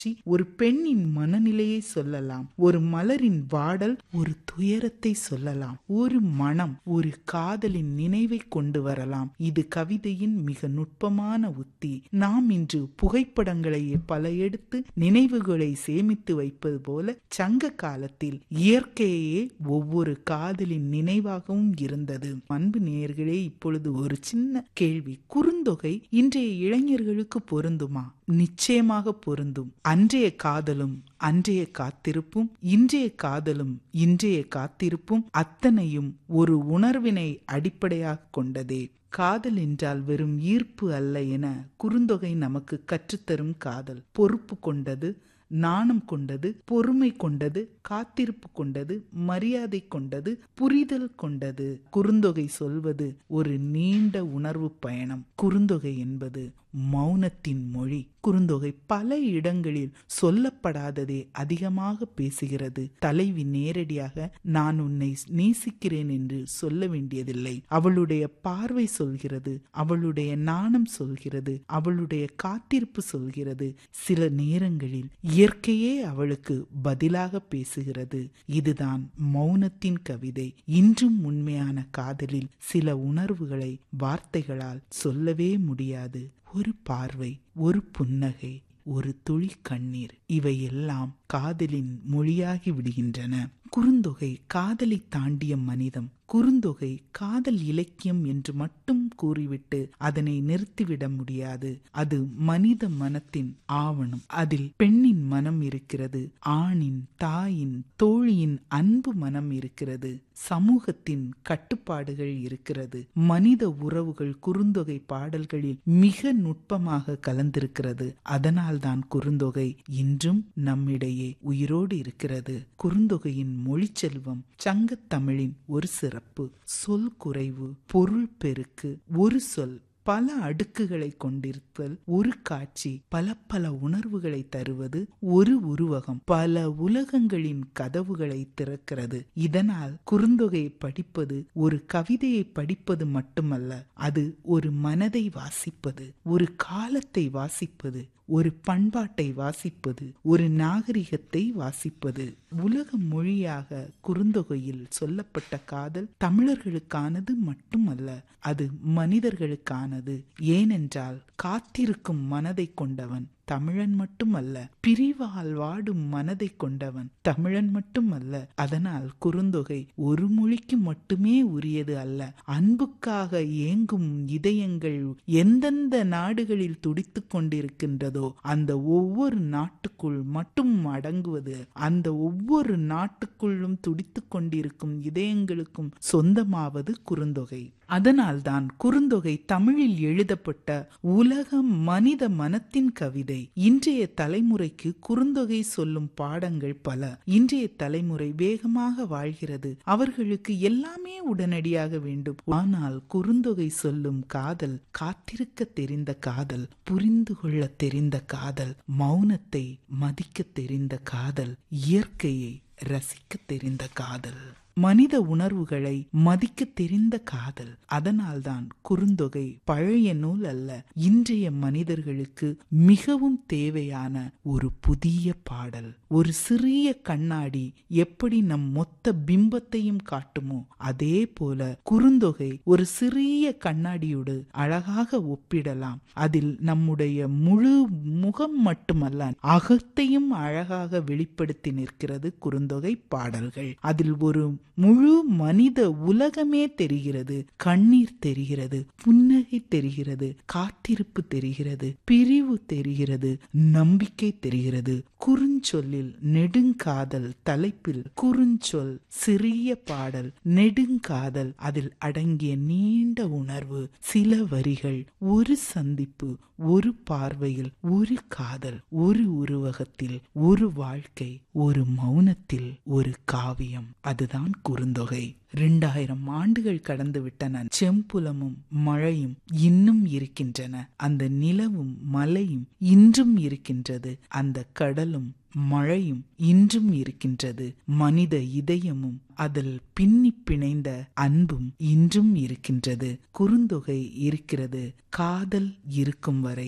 ஒரு பெண்ணின் மனநிலையை சொல்லலாம் ஒரு மலரின் வாடல் ஒரு துயரத்தை சொல்லலாம் ஒரு மனம் ஒரு காதலின் நினைவை கொண்டு வரலாம் இது கவிதையின் மிக நுட்பமான உத்தி நாம் இன்று புகைப்படங்களை பல எடுத்து நினைவுகளை சேமித்து வைப்பது போல சங்க காலத்தில் இயற்கையே ஒவ்வொரு காதலின் நினைவாகவும் இருந்தது அன்பு நேயர்களே இப்பொழுது ஒரு சின்ன கேள்வி குறுந்தொகை இன்றைய இளைஞர்களுக்கு பொருந்துமா நிச்சயமாக பொருந்தும் அன்றைய காதலும் அன்றைய காத்திருப்பும் இன்றைய காதலும் இன்றைய காத்திருப்பும் அத்தனையும் ஒரு உணர்வினை அடிப்படையாக கொண்டதே காதல் என்றால் வெறும் ஈர்ப்பு அல்ல என குறுந்தொகை நமக்கு கற்றுத்தரும் காதல் பொறுப்பு கொண்டது நாணம் கொண்டது பொறுமை கொண்டது காத்திருப்பு கொண்டது மரியாதை கொண்டது புரிதல் கொண்டது குறுந்தொகை சொல்வது ஒரு நீண்ட உணர்வு பயணம் குறுந்தொகை என்பது மௌனத்தின் மொழி குறுந்தொகை பல இடங்களில் சொல்லப்படாததே அதிகமாக பேசுகிறது தலைவி நேரடியாக நான் உன்னை நேசிக்கிறேன் என்று சொல்ல வேண்டியதில்லை அவளுடைய பார்வை சொல்கிறது அவளுடைய நாணம் சொல்கிறது அவளுடைய காத்திருப்பு சொல்கிறது சில நேரங்களில் இயற்கையே அவளுக்கு பதிலாக பேசுகிறது இதுதான் மௌனத்தின் கவிதை இன்றும் உண்மையான காதலில் சில உணர்வுகளை வார்த்தைகளால் சொல்லவே முடியாது ஒரு பார்வை ஒரு புன்னகை ஒரு துளி கண்ணீர் இவையெல்லாம் காதலின் மொழியாகி விடுகின்றன குறுந்தொகை காதலை தாண்டிய மனிதம் குறுந்தொகை காதல் இலக்கியம் என்று மட்டும் கூறிவிட்டு அதனை நிறுத்திவிட முடியாது அது மனித மனத்தின் ஆவணம் அதில் பெண்ணின் மனம் இருக்கிறது ஆணின் தாயின் தோழியின் அன்பு மனம் இருக்கிறது சமூகத்தின் கட்டுப்பாடுகள் இருக்கிறது மனித உறவுகள் குறுந்தொகை பாடல்களில் மிக நுட்பமாக கலந்திருக்கிறது அதனால்தான் குறுந்தொகை இன்றும் நம்மிடையே உயிரோடு இருக்கிறது குறுந்தொகையின் மொழி செல்வம் சங்கத்தமிழின் ஒரு சிறப்பு சொல் குறைவு பொருள் பெருக்கு ஒரு சொல் பல அடுக்குகளை கொண்டிருத்தல் ஒரு காட்சி பல பல உணர்வுகளை தருவது ஒரு உருவகம் பல உலகங்களின் கதவுகளை திறக்கிறது இதனால் குறுந்தொகையை படிப்பது ஒரு கவிதையை படிப்பது மட்டுமல்ல அது ஒரு மனதை வாசிப்பது ஒரு காலத்தை வாசிப்பது ஒரு பண்பாட்டை வாசிப்பது ஒரு நாகரிகத்தை வாசிப்பது உலக மொழியாக குறுந்தொகையில் சொல்லப்பட்ட காதல் தமிழர்களுக்கானது மட்டுமல்ல அது மனிதர்களுக்கானது ஏனென்றால் காத்திருக்கும் மனதை கொண்டவன் தமிழன் மட்டுமல்ல பிரிவால் வாடும் மனதை கொண்டவன் தமிழன் மட்டுமல்ல அதனால் குறுந்தொகை ஒரு மொழிக்கு மட்டுமே உரியது அல்ல அன்புக்காக ஏங்கும் இதயங்கள் எந்தெந்த நாடுகளில் துடித்து கொண்டிருக்கின்றதோ அந்த ஒவ்வொரு நாட்டுக்குள் மட்டும் அடங்குவது அந்த ஒவ்வொரு நாட்டுக்குள்ளும் துடித்து கொண்டிருக்கும் இதயங்களுக்கும் சொந்தமாவது குறுந்தொகை அதனால்தான் குறுந்தொகை தமிழில் எழுதப்பட்ட உலக மனித மனத்தின் கவிதை இன்றைய தலைமுறைக்கு குறுந்தொகை சொல்லும் பாடங்கள் பல இன்றைய தலைமுறை வேகமாக வாழ்கிறது அவர்களுக்கு எல்லாமே உடனடியாக வேண்டும் ஆனால் குறுந்தொகை சொல்லும் காதல் காத்திருக்க தெரிந்த காதல் புரிந்து கொள்ள தெரிந்த காதல் மௌனத்தை மதிக்க தெரிந்த காதல் இயற்கையை ரசிக்க தெரிந்த காதல் மனித உணர்வுகளை மதிக்க தெரிந்த காதல் அதனால்தான் குறுந்தொகை பழைய நூல் அல்ல இன்றைய மனிதர்களுக்கு மிகவும் தேவையான ஒரு புதிய பாடல் ஒரு சிறிய கண்ணாடி எப்படி நம் மொத்த பிம்பத்தையும் காட்டுமோ அதே போல குறுந்தொகை ஒரு சிறிய கண்ணாடியோடு அழகாக ஒப்பிடலாம் அதில் நம்முடைய முழு முகம் மட்டுமல்ல அகத்தையும் அழகாக வெளிப்படுத்தி நிற்கிறது குறுந்தொகை பாடல்கள் அதில் ஒரு முழு மனித உலகமே தெரிகிறது கண்ணீர் தெரிகிறது புன்னகை தெரிகிறது காத்திருப்பு தெரிகிறது பிரிவு தெரிகிறது நம்பிக்கை தெரிகிறது குறுஞ்சொல்லில் நெடுங்காதல் தலைப்பில் குறுஞ்சொல் சிறிய பாடல் நெடுங்காதல் அதில் அடங்கிய நீண்ட உணர்வு சில வரிகள் ஒரு சந்திப்பு ஒரு பார்வையில் ஒரு காதல் ஒரு உருவகத்தில் ஒரு வாழ்க்கை ஒரு மௌனத்தில் ஒரு காவியம் அதுதான் குறுந்தொகை இரண்டாயிரம் ஆண்டுகள் கடந்து விட்டன செம்புலமும் மழையும் இன்னும் இருக்கின்றன அந்த நிலவும் மலையும் இன்றும் இருக்கின்றது அந்த கடலும் மழையும் இன்றும் இருக்கின்றது மனித இதயமும் அதில் பின்னி பிணைந்த அன்பும் இன்றும் இருக்கின்றது குறுந்தொகை இருக்கிறது காதல் இருக்கும் வரை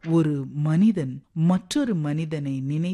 ஒரு மனிதன் மற்றொரு மனிதனை நினை